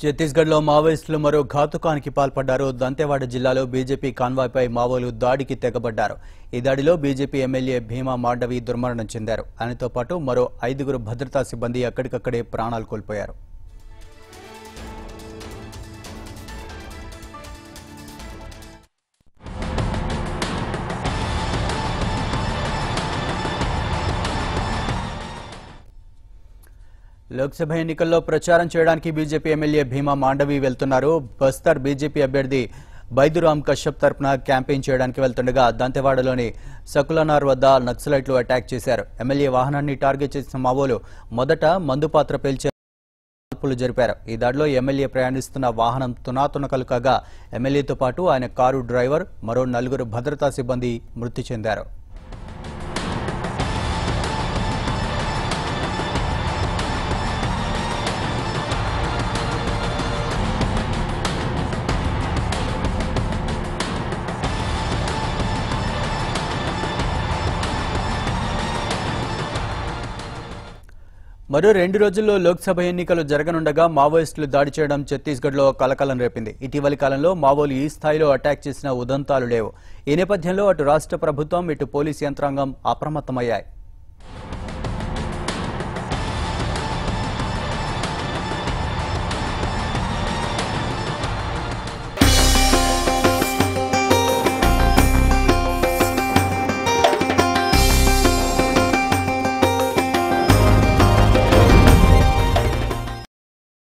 ఛత్తీస్గఢ్లో మావోయిస్టులు మరో ఘాతుకానికి పాల్పడ్డారు దంతెవాడ జిల్లాలో బీజేపీ కాన్వాయ్పై మావోలు దాడికి తెగబడ్డారు ఈ దాడిలో బీజేపీ ఎమ్మెల్యే భీమా మాండవి దుర్మరణం చెందారు ఆయనతో పాటు మరో ఐదుగురు భద్రతా సిబ్బంది అక్కడికక్కడే ప్రాణాలు కోల్పోయారు లోక్సభ ఎన్నికల్లో ప్రచారం చేయడానికి బీజేపీ ఎమ్మెల్యే భీమా మాండవి వెళ్తున్నారు బస్తర్ బీజేపీ అభ్యర్థి బైదురామ్ కశ్యప్ తరపున క్యాంపెయిన్ చేయడానికి వెళ్తుండగా దంతెవాడలోని సకులనార్ వద్ద నక్సలైట్లు అటాక్ చేశారు ఎమ్మెల్యే వాహనాన్ని టార్గెట్ చేసిన మావోలు మొదట మందు పాత్ర పేల్చే కాల్పులు జరిపారు ఈ దాడిలో ఎమ్మెల్యే ప్రయాణిస్తున్న వాహనం తునాతునకలు కాగా ఎమ్మెల్యేతో పాటు ఆయన కారు డ్రైవర్ మరో నలుగురు భద్రతా సిబ్బంది మృతి చెందారు మరో రెండు రోజుల్లో లోక్సభ ఎన్నికలు జరగనుండగా మావోయిస్టులు దాడి చేయడం ఛత్తీస్గఢ్లో కలకలం రేపింది ఇటీవలి కాలంలో మావోలు ఈ స్థాయిలో అటాక్ చేసిన ఉదంతాలు లేవు ఈ నేపథ్యంలో అటు రాష్ట్ర ప్రభుత్వం ఇటు పోలీస్ యంత్రాంగం అప్రమత్తమయ్యాయి